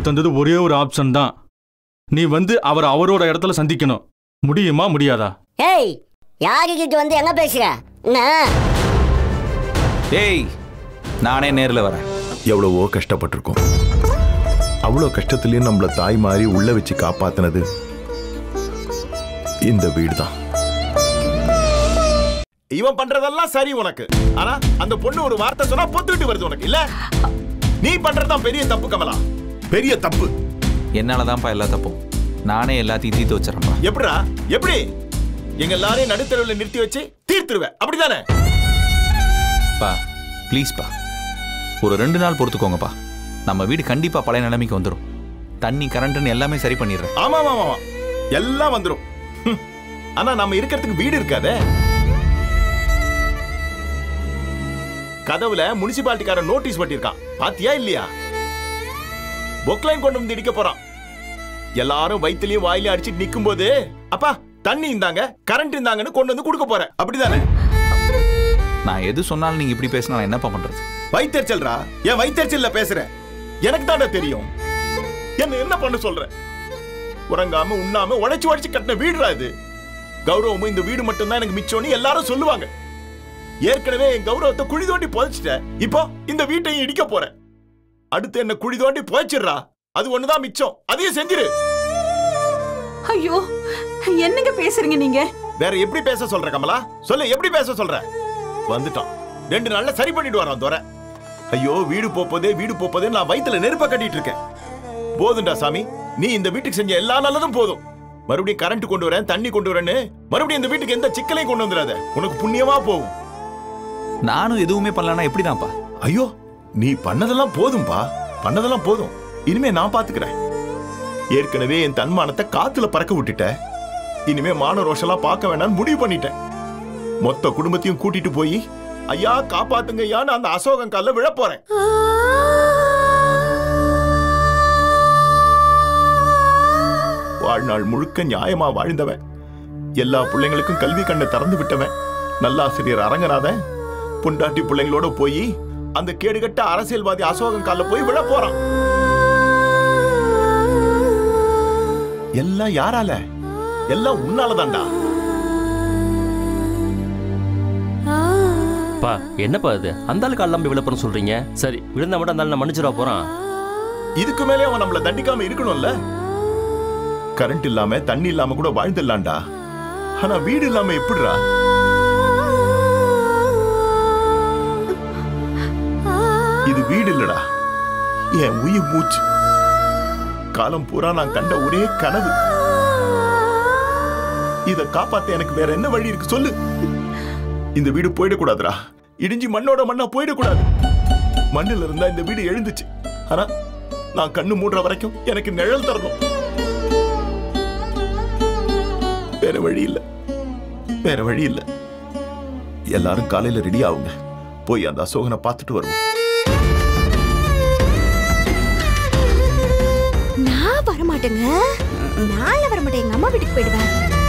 தந்தது ஒரே ஒரு ஆப்ஷன் தான் நீ வந்து அவர் அவரோட இடத்துல சந்திக்கணும் முடியுமா முடியாதா ஏய் யாருக்கிட்ட வந்து என்ன பேசுற என்ன ஏய் நானே நேரில் வரேன் எவ்வளவோ கஷ்டப்பட்டிருக்கோம் அவ்வளோ கஷ்டத்துலயும் நம்மள தாய் மாதிரி உள்ள வச்சு காப்பாத்தினது இந்த வீடு தான் இவன் பண்றதெல்லாம் சரி உனக்கு ஆனா அந்த பொண்ணு ஒரு வார்த்தை சொன்னா பொத்துக்கிட்டு வருது உனக்கு இல்ல நீ பண்றதுதான் பெரிய தப்பு கமலா பெரிய தப்பு என்னால தான்ப்பா எல்லா தப்பும் நானே எல்லாத்தையும் தீர்த்து வச்சிடறேன்ப்பா எப்படிடா எப்படி எங்க எல்லாரையும் நடுத்தரவுல நிறுத்தி வச்சு தீர்த்துருவேன் அப்படிதானே பா ப்ளீஸ்ப்பா ஒரு ரெண்டு நாள் பொறுத்துக்கோங்கப்பா நம்ம வீடு கண்டிப்பா பழைய நிலைமைக்கு வந்துடும் தண்ணி கரண்ட்னு எல்லாமே சரி பண்ணிடுறேன் ஆமா ஆமா ஆமா எல்லாம் வந்துரும் ஹம். ஆனா நம்ம இருக்கிறதுக்கு வீடு இருக்காதே கதவுல முனிசிபாலிட்டிக்காரன் நோட்டீஸ் பண்ணிருக்கான் பாத்தியா இல்லையா பொக்லைன் கொண்டு வந்து இடிக்க போறான் எல்லாரும் வயித்துலயும் வாயிலையும் அடிச்சிட்டு நிக்கும் போது அப்பா தண்ணி இந்தாங்க கரண்ட் இந்தாங்கன்னு கொண்டு வந்து கொடுக்க போறேன் அப்படிதானே நான் எது சொன்னாலும் நீங்க இப்படி பேசினா நான் என்னப்பா பண்றது வைத்தறிச்சல்ரா என் வைத்தறிச்சல்ல பேசுறேன் எனக்கு தானே தெரியும் என்ன என்ன பண்ண சொல்ற உறங்காம உண்ணாம உழைச்சு உழைச்சு கட்டின வீடுடா இது கௌரவமும் இந்த வீடு மட்டும்தான் எனக்கு மிச்சம்னு எல்லாரும் சொல்லுவாங்க ஏற்கனவே என் கௌரவத்தை குழி தோண்டி புதைச்சிட்டேன் இப்போ இந்த வீட்டையும் இடிக்க போறேன் அடுத்து என்ன குழி தோண்டி புதைச்சிடுறா அது ஒண்ணுதான் மிச்சம் அதையும் செஞ்சிரு ஐயோ என்னங்க பேசுறீங்க நீங்க வேற எப்படி பேச சொல்ற கமலா சொல்லு எப்படி பேச சொல்ற வந்துட்டான் ரெண்டு நாள்ல சரி பண்ணிட்டு வரான் துரை ஐயோ வீடு போப்பதே வீடு போப்பதே நான் வயித்துல நெருப்ப கட்டிட்டு இருக்கேன் போதும்டா சாமி நீ இந்த வீட்டுக்கு செஞ்ச எல்லா நல்லதும் போதும் மறுபடியும் கரண்ட் கொண்டு வரேன் தண்ணி கொண்டு வரேன்னு மறுபடியும் இந்த வீட்டுக்கு எந்த சிக்கலையும் கொண்டு வந்துடாத உனக்கு புண்ணியமா போகும் நானும் எதுவுமே பண்ணலன்னா எப்படிதான்ப்பா ஐயோ நீ பண்ணதெல்லாம் போதும்பா பண்ணதெல்லாம் போதும் இனிமே நான் பாத்துக்கிறேன் ஏற்கனவே என் தன்மானத்தை காத்துல பறக்க விட்டுட்ட இனிமே மான ரோஷம்லாம் பார்க்க வேண்டாம்னு முடிவு பண்ணிட்டேன் மொத்த குடும்பத்தையும் கூட்டிட்டு போய் ஐயா காப்பாத்துங்க ஐயான்னு அந்த அசோகன் கால்ல விழ போறேன் வாழ்நாள் முழுக்க நியாயமா வாழ்ந்தவன் எல்லா பிள்ளைங்களுக்கும் கல்வி கண்ணை திறந்து விட்டவன் நல்லாசிரியர் அரங்கநாதன் பொண்டாட்டி பிள்ளைங்களோட போய் அந்த கேடுகட்ட அரசியல்வாதி அசோகன் கால்ல போய் விழ போறான் எல்லாம் யாரால எல்லாம் உன்னாலதான்டா பா என்னப்பா இது அந்த ஆளுக்கு அல்லாம விழுப்புரம் சொல்றீங்க சரி விழுந்தா மட்டும் அந்த ஆள் நான் மன்னிச்சிட போறான் இதுக்கு மேலே அவன் நம்மள தண்டிக்காம இருக்கணும்ல கரண்ட் இல்லாம தண்ணி இல்லாம கூட வாழ்ந்துடலாம்டா ஆனா வீடு இல்லாம எப்படிடா இது வீடு இல்லடா என் உயிர் மூச்சு காலம் பூரா நான் கண்ட ஒரே கனவு இத காப்பாத்த எனக்கு வேற என்ன வழி இருக்கு சொல்லு இந்த வீடு போயிடக்கூடாதுடா இடிஞ்சு மண்ணோட மண்ணா போயிடக்கூடாது மண்ணுல இருந்தா இந்த வீடு எழுந்துச்சு ஆனா நான் கண்ணு மூடுற வரைக்கும் எனக்கு நிழல் தரணும் வேற வழி இல்ல வேற வழி இல்ல எல்லாரும் காலையில ரெடி ஆகுங்க போய் அந்த அசோகனை பார்த்துட்டு வருவோம் நான் வரமாட்டேங்க நாளை வரமாட்டேன் எங்க அம்மா வீட்டுக்கு போயிடுவேன்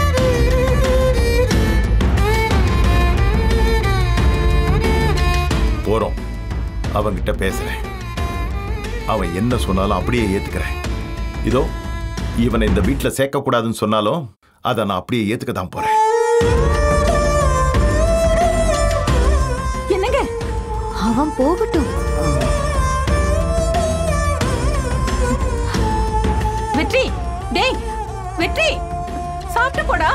போறோம் அவங்கிட்ட பேசுறேன் அவன் என்ன சொன்னாலும் அப்படியே ஏத்துக்கிறேன் இதோ இவனை இந்த வீட்டுல சேர்க்க கூடாதுன்னு சொன்னாலும் அதை நான் அப்படியே ஏத்துக்க தான் போறேன் என்னங்க அவன் போகட்டும் வெற்றி டேய் வெற்றி சாப்பிட்டு போடா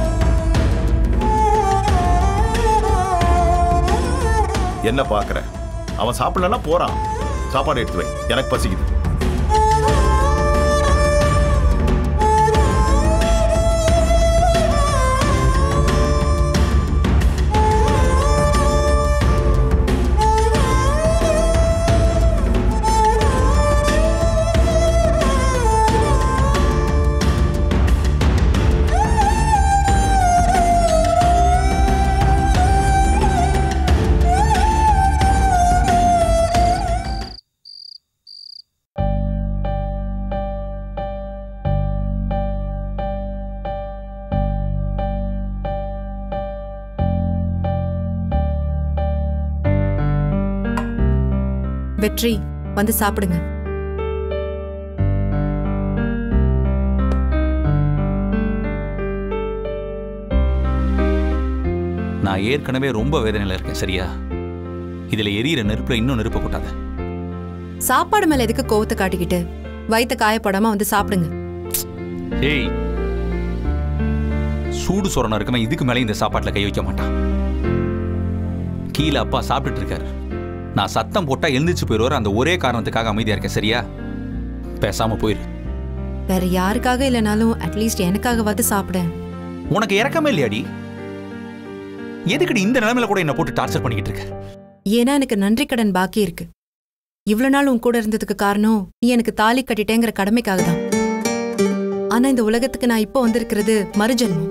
என்ன பாக்குற அவன் சாப்பிடலன்னா போறான் சாப்பாடு எடுத்து வை எனக்கு பசிக்குது வெற்றி வந்து சாப்பிடுங்க நான் ஏற்கனவே ரொம்ப வேதனையில் இருக்கேன் சரியா இதுல எரியிற நெருப்புல இன்னும் நெருப்ப கூட்டாத சாப்பாடு மேல எதுக்கு கோவத்தை காட்டிக்கிட்டு வயித்த காயப்படாம வந்து சாப்பிடுங்க ஏய் சூடு சொரணம் இருக்கவன் இதுக்கு மேலே இந்த சாப்பாட்டுல கை வைக்க மாட்டான் கீழே அப்பா சாப்பிட்டுட்டு இருக்காரு நான் சத்தம் போட்டா எழுந்திரிச்சு போயிடுவார் அந்த ஒரே காரணத்துக்காக அமைதியா இருக்கேன் சரியா பேசாம போயிரு வேற யாருக்காக இல்லைனாலும் அட்லீஸ்ட் எனக்காகவாது சாப்பிட உனக்கு இறக்கமே இல்லையாடி எதுக்குடி இந்த நிலைமையில கூட என்ன போட்டு டார்ச்சர் பண்ணிக்கிட்டு இருக்க ஏன்னா எனக்கு நன்றி கடன் பாக்கி இருக்கு இவ்வளவு நாள் உன் கூட இருந்ததுக்கு காரணம் நீ எனக்கு தாலி கட்டிட்டேங்கிற கடமைக்காக தான் ஆனா இந்த உலகத்துக்கு நான் இப்போ வந்திருக்கிறது மறுஜென்மம்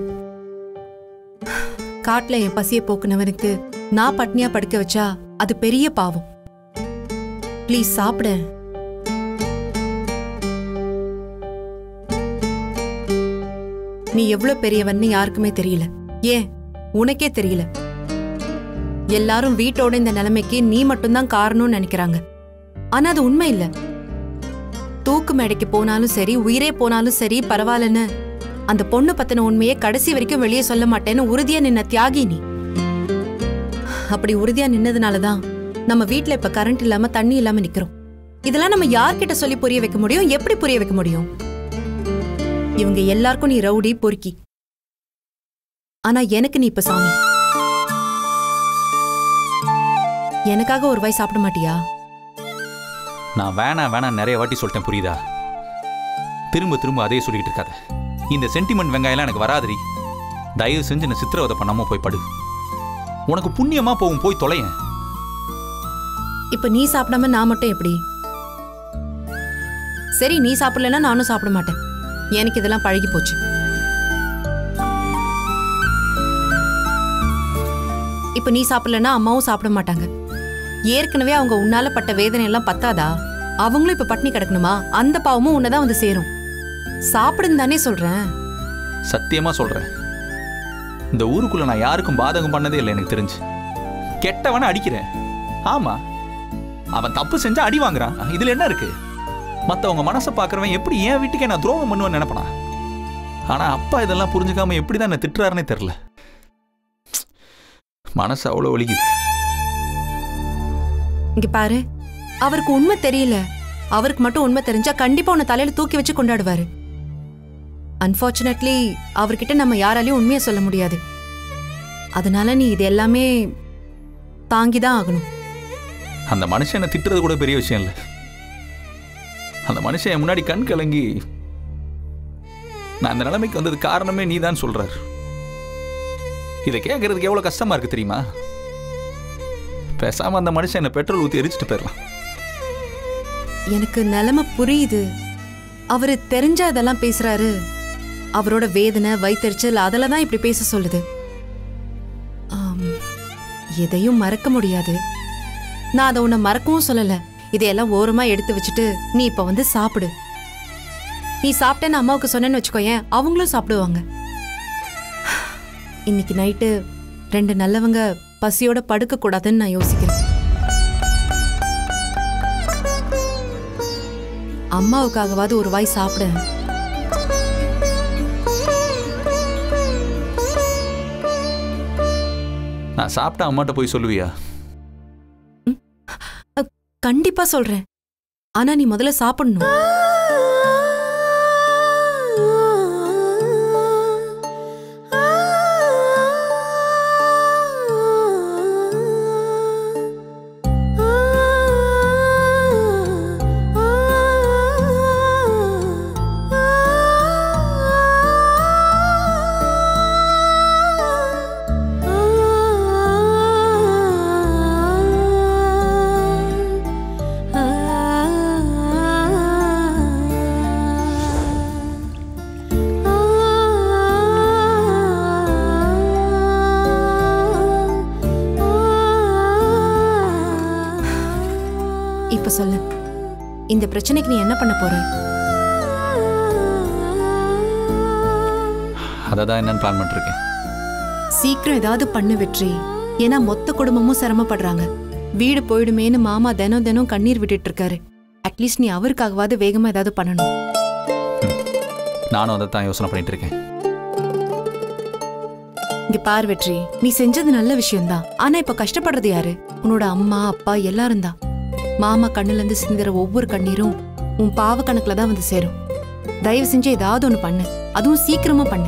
காட்டுல என் பசிய போக்குனவனுக்கு நான் பட்னியா படுக்க வச்சா அது பெரிய பாவம் ப்ளீஸ் சாப்பிட நீ எவ்வளவு பெரியவன்னு யாருக்குமே தெரியல ஏன் உனக்கே தெரியல எல்லாரும் வீட்டோட இந்த நிலைமைக்கு நீ மட்டும்தான் காரணம்னு நினைக்கிறாங்க ஆனா அது உண்மை இல்ல தூக்கு மேடைக்கு போனாலும் சரி உயிரே போனாலும் சரி பரவாயில்லன்னு அந்த பொண்ணு பத்தின உண்மையை கடைசி வரைக்கும் வெளியே சொல்ல மாட்டேன்னு உறுதியா நின்ன தியாகி நீ அப்படி உறுதியா நின்னதுனாலதான் நம்ம வீட்ல இப்ப கரண்ட் இல்லாம தண்ணி இல்லாம நிக்கிறோம் இதெல்லாம் நம்ம யார்கிட்ட சொல்லி புரிய வைக்க முடியும் எப்படி புரிய வைக்க முடியும் இவங்க எல்லாருக்கும் நீ ரவுடி பொறுக்கி ஆனா எனக்கு நீ இப்ப சாமி எனக்காக ஒரு வாய் சாப்பிட மாட்டியா நான் வேணாம் வேணாம் நிறைய வாட்டி சொல்லிட்டேன் புரியுதா திரும்ப திரும்ப அதே சொல்லிக்கிட்டு இருக்காத இந்த சென்டிமெண்ட் வெங்காயம்லாம் எனக்கு வராதுரி தயவு செஞ்சு என்ன சித்திரவதை பண்ணாம போய் படு உனக்கு புண்ணியமா போகும் போய் தொலையேன் இப்ப நீ சாப்பிடாம நான் மட்டும் எப்படி சரி நீ சாப்பிடலன்னா நானும் சாப்பிட மாட்டேன் எனக்கு இதெல்லாம் பழகி போச்சு இப்ப நீ சாப்பிடலன்னா அம்மாவும் சாப்பிட மாட்டாங்க ஏற்கனவே அவங்க உன்னால பட்ட வேதனை எல்லாம் பத்தாதா அவங்களும் இப்ப பட்னி கிடக்கணுமா அந்த பாவமும் உன்னதான் வந்து சேரும் சாப்பிடுன்னு தானே சொல்றேன் சத்தியமா சொல்றேன் இந்த ஊருக்குள்ள நான் யாருக்கும் பாதகம் பண்ணதே இல்லை எனக்கு தெரிஞ்சு கெட்டவனை அடிக்கிறேன் ஆமா அவன் தப்பு செஞ்சா அடி வாங்குறான் இதுல என்ன இருக்கு மத்தவங்க மனசை பார்க்கறவன் எப்படி என் வீட்டுக்கே நான் துரோகம் பண்ணுவேன்னு நினைப்பனா ஆனா அப்பா இதெல்லாம் புரிஞ்சுக்காம எப்படி தான் என்ன திட்டுறாருன்னே தெரியல மனசு அவ்வளோ வலிக்குது இங்க பாரு அவருக்கு உண்மை தெரியல அவருக்கு மட்டும் உண்மை தெரிஞ்சா கண்டிப்பா உன்னை தலையில தூக்கி வச்சு கொண்டாடுவாரு அன்பார்ச்சுனேட்லி அவர்கிட்ட நம்ம யாராலையும் உண்மையை சொல்ல முடியாது அதனால நீ இது எல்லாமே தாங்கிதான் ஆகணும் அந்த மனுஷன் என்ன திட்டுறது கூட பெரிய விஷயம் இல்லை அந்த மனுஷன் என் முன்னாடி கண் கலங்கி நான் அந்த நிலைமைக்கு வந்தது காரணமே நீ தான் சொல்றாரு இதை கேட்கறதுக்கு எவ்வளவு கஷ்டமா இருக்கு தெரியுமா பேசாம அந்த மனுஷன் என்ன பெட்ரோல் ஊத்தி எரிச்சிட்டு போயிடலாம் எனக்கு நிலைமை புரியுது அவரு தெரிஞ்சா இதெல்லாம் பேசுறாரு அவரோட வேதனை வைத்தறிச்சல் அதில் தான் இப்படி பேச சொல்லுது ஆம், எதையும் மறக்க முடியாது நான் அதை உன்னை மறக்கவும் சொல்லல இதையெல்லாம் ஓரமா எடுத்து வச்சுட்டு நீ இப்ப வந்து சாப்பிடு நீ சாப்பிட்டேன்னு அம்மாவுக்கு சொன்னேன்னு வச்சுக்கோயேன் அவங்களும் சாப்பிடுவாங்க இன்னைக்கு நைட்டு ரெண்டு நல்லவங்க பசியோட படுக்க கூடாதுன்னு நான் யோசிக்கிறேன் அம்மாவுக்காகவாவது ஒரு வாய் சாப்பிட நான் சாப்பிட்ட அம்மாட்ட போய் சொல்லுவியா கண்டிப்பா சொல்றேன் ஆனா நீ முதல்ல சாப்பிடணும் இப்ப சொல்லு இந்த பிரச்சனைக்கு நீ என்ன பண்ண போற அதை தான் என்னன்னு பிளான் பண்ணிருக்கேன் சீக்கிரம் ஏதாவது பண்ணு வெற்றி ஏன்னா மொத்த குடும்பமும் சிரமப்படுறாங்க வீடு போயிடுமேன்னு மாமா தினம் தினம் கண்ணீர் விட்டுட்டு இருக்காரு அட்லீஸ்ட் நீ அவருக்காகவாவது வேகமா ஏதாவது பண்ணணும் நானும் அதை தான் யோசனை பண்ணிட்டு இருக்கேன் இங்க பார் வெற்றி நீ செஞ்சது நல்ல விஷயம்தான் ஆனா இப்ப கஷ்டப்படுறது யாரு உன்னோட அம்மா அப்பா எல்லாரும் தான் மாமா கண்ணுல இருந்து சிந்துற ஒவ்வொரு கண்ணீரும் உன் பாவ கணக்குல தான் வந்து சேரும் தயவு செஞ்சு ஏதாவது ஒண்ணு பண்ணு அதுவும் சீக்கிரமா பண்ணு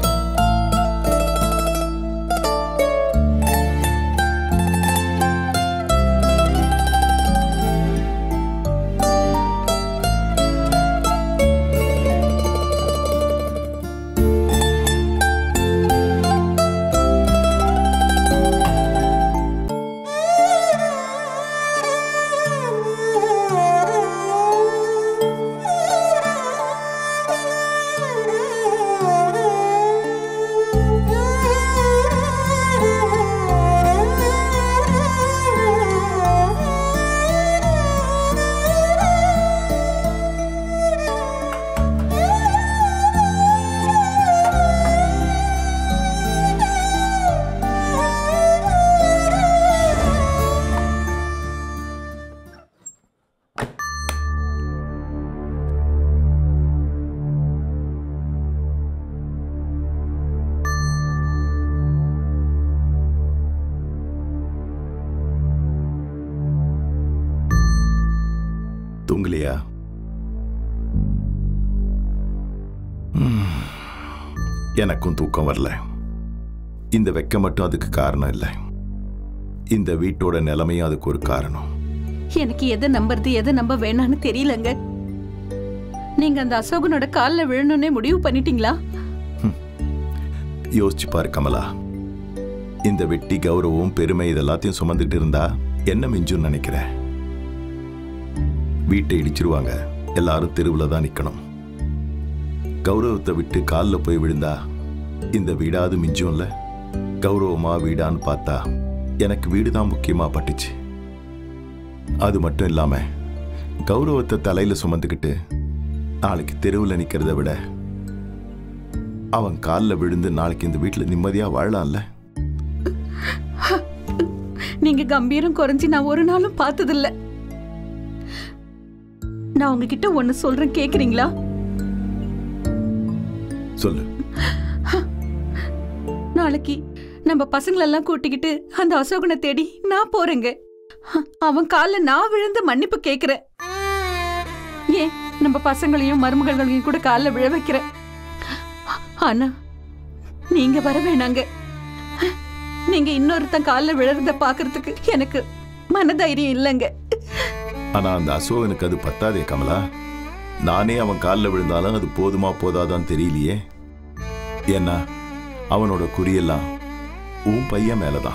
தூங்கலையா ம். எனக்கும் தூக்கம் வரல இந்த வெக்க மட்டும் அதுக்கு காரணம் இல்லை இந்த வீட்டோட நிலைமையும் அதுக்கு ஒரு காரணம் எனக்கு எதை நம்புறது எதை நம்ப வேணாம்னு தெரியலங்க நீங்க அந்த அசோகனோட கால்ல விழணும்னே முடிவு பண்ணிட்டீங்களா யோசிச்சு பாரு கமலா இந்த வெட்டி கௌரவம் பெருமை இதெல்லாத்தையும் சுமந்துட்டு இருந்தா என்ன மிஞ்சும் நினைக்கிற வீட்டை இடிச்சிருவாங்க எல்லாரும் தெருவில் தான் நிக்கணும் கௌரவத்தை விட்டு காலில் போய் விழுந்தா இந்த வீடாவது மிஞ்சும்ல கௌரவமா வீடான்னு பார்த்தா எனக்கு வீடு தான் முக்கியமா பட்டுச்சு அது மட்டும் இல்லாம கௌரவத்தை தலையில சுமந்துக்கிட்டு நாளைக்கு தெருவில் நிக்கிறத விட அவன் காலில் விழுந்து நாளைக்கு இந்த வீட்டில் நிம்மதியா வாழலாம்ல நீங்க கம்பீரம் குறைஞ்சி நான் ஒரு நாளும் பார்த்ததில்ல நான் உங்ககிட்ட ஒண்ணு சொல்றேன் கேக்குறீங்களா சொல்லு நாளைக்கு நம்ம பசங்களெல்லாம் கூட்டிக்கிட்டு அந்த அசோகனை தேடி நான் போறேங்க அவன் காலில் நான் விழுந்து மன்னிப்பு கேக்குறேன் ஏன் நம்ம பசங்களையும் மருமகள்களையும் கூட காலில் விழ வைக்கிறேன் ஆனா நீங்க வர வேணாங்க நீங்க இன்னொருத்தன் காலில் விழறத பாக்குறதுக்கு எனக்கு மனதைரியம் இல்லைங்க ஆனா அந்த அசோகனுக்கு அது பத்தாதே கமலா நானே அவன் காலில் விழுந்தாலும் அது போதுமா போதாதான் தெரியலையே ஏன்னா அவனோட குறியெல்லாம் உன் பையன் மேலதான்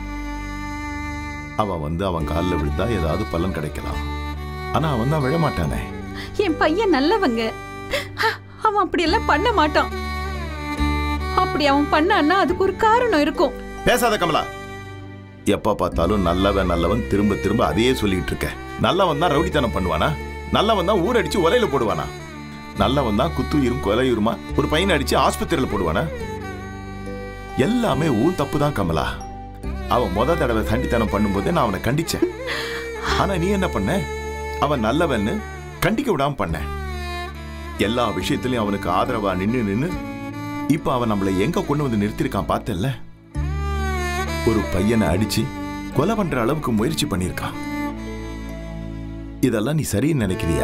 அவன் வந்து அவன் காலில் விழுந்தா ஏதாவது பலன் கிடைக்கலாம் ஆனா அவன் தான் விழமாட்டானே என் பையன் நல்லவங்க அவன் அப்படியெல்லாம் பண்ண மாட்டான் அப்படி அவன் பண்ணான்னா அதுக்கு ஒரு காரணம் இருக்கும் பேசாத கமலா எப்ப பார்த்தாலும் நல்லவன் நல்லவன் திரும்ப திரும்ப அதையே சொல்லிட்டு இருக்க நல்லவன் தான் ரவுடித்தனம் பண்ணுவானா நல்லவன் தான் ஊரடிச்சு உலையில போடுவானா நல்லவன் தான் குத்துயிரும் கொலையுருமா ஒரு பையனை அடிச்சு ஆஸ்பத்திரியில போடுவானா எல்லாமே உன் தப்பு தான் கமலா அவன் முத தடவை சண்டித்தனம் பண்ணும்போதே நான் அவனை கண்டிச்சேன் ஆனா நீ என்ன பண்ண அவன் நல்லவன்னு கண்டிக்க விடாம பண்ண எல்லா விஷயத்திலயும் அவனுக்கு ஆதரவா நின்னு நின்னு இப்ப அவன் நம்மளை எங்க கொண்டு வந்து நிறுத்திருக்கான் பார்த்தல்ல ஒரு பையனை அடிச்சு கொலை பண்ற அளவுக்கு முயற்சி பண்ணிருக்கான் இதெல்லாம் நீ சரின்னு நினைக்கிறியா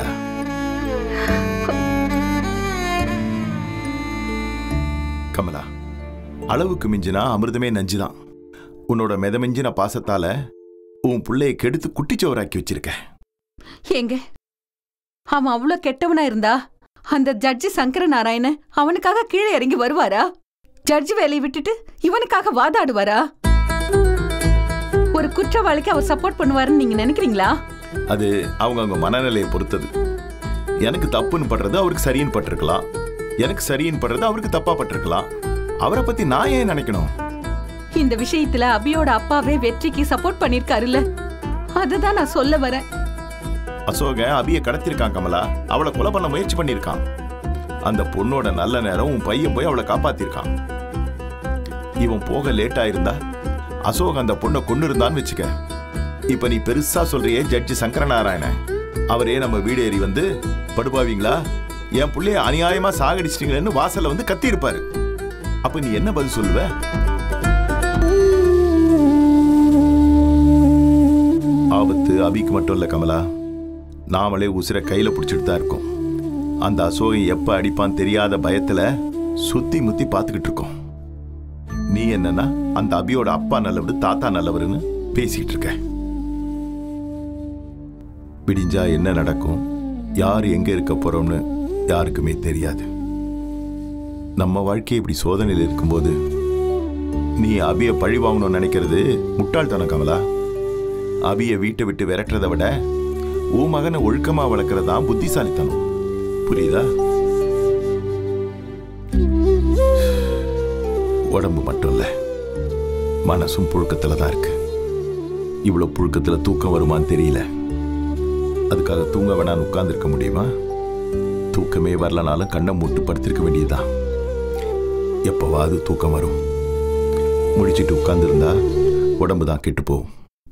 கமலா அளவுக்கு மிஞ்சினா அமிர்தமே நஞ்சுதான் உன்னோட மிதமிஞ்சின பாசத்தால உன் புள்ளைய கெடுத்து குட்டிச்சோறாக்கி வச்சிருக்க ஏங்க அவன் அவ்வளவு கெட்டவனா இருந்தா அந்த ஜட்ஜி சங்கர நாராயணன் அவனுக்காக கீழே இறங்கி வருவாரா ஜட்ஜி வேலையை விட்டுட்டு இவனுக்காக வாதாடுவாரா ஒரு குற்றவாளிக்கு அவர் சப்போர்ட் பண்ணுவாருன்னு நீங்க நினைக்கிறீங்களா அது அவங்க அவங்க மனநிலையை பொறுத்தது எனக்கு தப்புன்னு படுறது அவருக்கு சரின்னு பட்டிருக்கலாம் எனக்கு சரின்னு படுறது அவருக்கு தப்பா பட்டிருக்கலாம் அவரை பத்தி நான் ஏன் நினைக்கணும் இந்த விஷயத்துல அபியோட அப்பாவே வெற்றிக்கு சப்போர்ட் பண்ணிருக்காருல்ல அதுதான் நான் சொல்ல வரேன் அசோக அபிய கடத்திருக்கான் கமலா அவளை கொலை பண்ண முயற்சி பண்ணிருக்கான் அந்த பொண்ணோட நல்ல நேரம் உன் பையன் போய் அவளை காப்பாத்திருக்கான் இவன் போக லேட் ஆயிருந்தா அசோக் அந்த பொண்ணை கொண்டு இருந்தான்னு வச்சுக்க இப்ப நீ பெருசா சொல்றியே ஜட்ஜி சங்கரநாராயணன் அவரே நம்ம வீடு ஏறி வந்து படுபாவீங்களா என் புள்ளைய அநியாயமா சாகடிச்சிட்டீங்களேன்னு வாசல்ல வந்து கத்தி இருப்பாரு அப்ப நீ என்ன பதில் சொல்லுவ ஆபத்து அபிக்கு மட்டும் இல்ல கமலா நாமளே உசிர கையில பிடிச்சிட்டு தான் இருக்கோம் அந்த அசோகன் எப்ப அடிப்பான் தெரியாத பயத்துல சுத்தி முத்தி பார்த்துக்கிட்டு இருக்கோம் நீ என்னன்னா அந்த அபியோட அப்பா நல்லவர் தாத்தா நல்லவர்னு பேசிக்கிட்டு இருக்க விடிஞ்சா என்ன நடக்கும் யார் எங்க இருக்க போறோம்னு யாருக்குமே தெரியாது நம்ம வாழ்க்கை இப்படி சோதனையில் இருக்கும்போது நீ அபிய பழி வாங்கணும்னு நினைக்கிறது முட்டாள்தனம் கமலா அபிய வீட்டை விட்டு விரட்டுறதை விட உன் மகனை ஒழுக்கமா வளர்க்கறது தான் புத்திசாலித்தனம் புரியுதா உடம்பு மட்டும் இல்ல மனசும் புழுக்கத்துல தான் இருக்கு இவ்வளவு புழுக்கத்துல தூக்கம் வருமான்னு தெரியல அதுக்காக தூங்க வேணான்னு உட்கார்ந்திருக்க முடியுமா தூக்கமே வரலனாலும் கண்ணை மூட்டு படுத்திருக்க வேண்டியதுதான் எப்பவாவது தூக்கம் வரும் முடிச்சிட்டு உட்கார்ந்திருந்தா உடம்பு தான் கெட்டு போகும்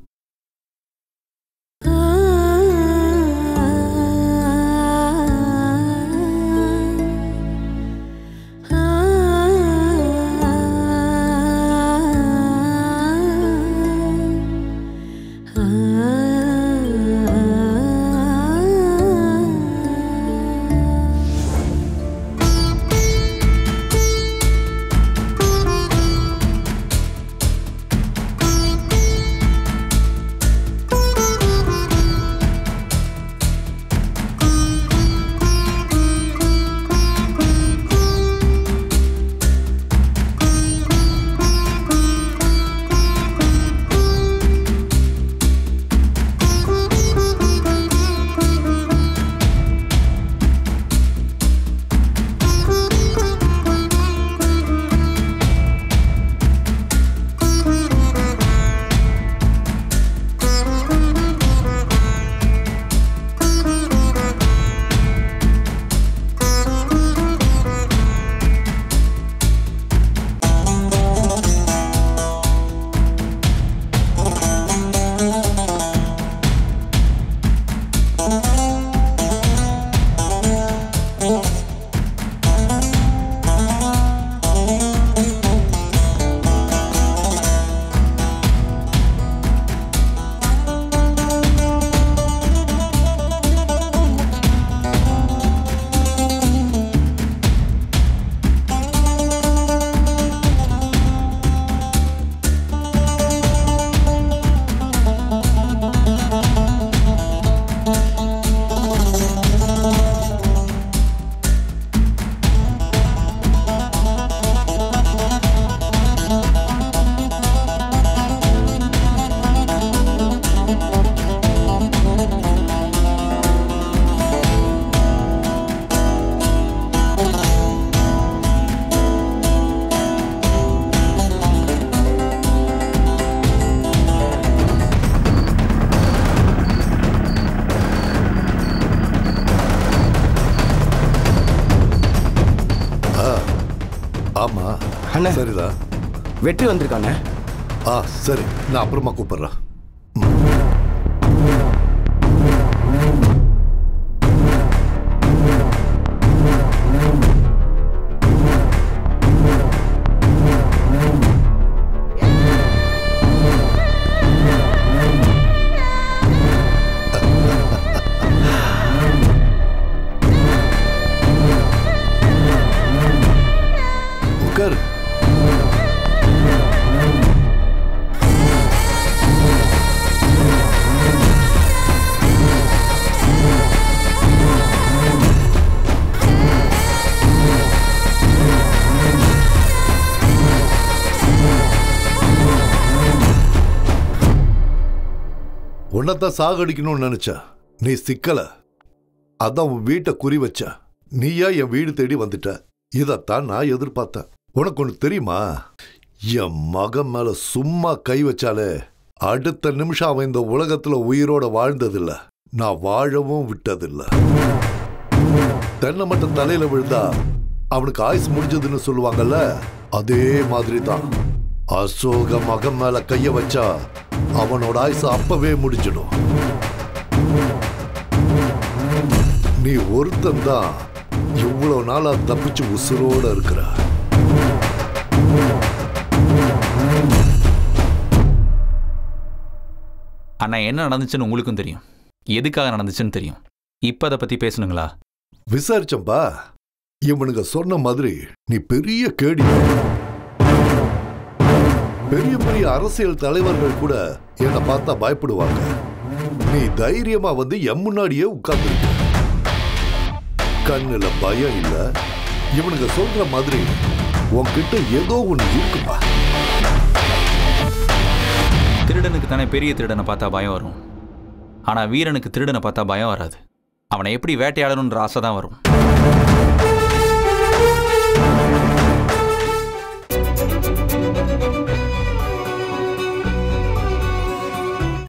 ஆமா அண்ணே. சரிதான் வெற்றி வந்திருக்கானே ஆ சரி நான் அப்புறமா கூப்பிடுறேன் உட்காரு உன்னைத்தான் சாகடிக்கணும்னு நினைச்சா நீ சிக்கல அதான் உன் வீட்டை குறி வச்ச நீயா என் வீடு தேடி வந்துட்ட இதைத்தான் நான் எதிர்பார்த்தேன் உனக்கு ஒன்று தெரியுமா என் மகன் மேல சும்மா கை வச்சாலே அடுத்த நிமிஷம் அவன் இந்த உலகத்துல உயிரோட வாழ்ந்ததில்ல நான் வாழவும் விட்டதில்ல தென்னை மட்டும் தலையில விழுந்தா அவனுக்கு ஆயுசு முடிஞ்சதுன்னு சொல்லுவாங்கல்ல அதே மாதிரி தான் அசோக மகன் மேல கைய வச்சா அவனோட ஆயுசு அப்பவே முடிஞ்சிடும் நீ ஒருத்தன் தான் இவ்வளவு நாளா தப்பிச்சு உசுரோட இருக்கிற அண்ணா என்ன நடந்துச்சுன்னு உங்களுக்கும் தெரியும் எதுக்காக நடந்துச்சுன்னு தெரியும் இப்போ அதை பற்றி பேசணுங்களா விசாரிச்சம்பா இவனுங்க சொன்ன மாதிரி நீ பெரிய கேடி பெரிய பெரிய அரசியல் தலைவர்கள் கூட என்னை பார்த்தா பயப்படுவாங்க நீ தைரியமா வந்து என் முன்னாடியே உட்கார்ந்துருக்க கண்ணுல பயம் இல்ல இவனுங்க சொல்ற மாதிரி உன்கிட்ட ஏதோ ஒண்ணு இருக்குப்பா திருடனுக்கு தானே பெரிய திருடனை பார்த்தா பயம் வரும் ஆனால் வீரனுக்கு திருடனை பார்த்தா பயம் வராது அவனை எப்படி வேட்டையாடணுன்ற ஆசை தான் வரும்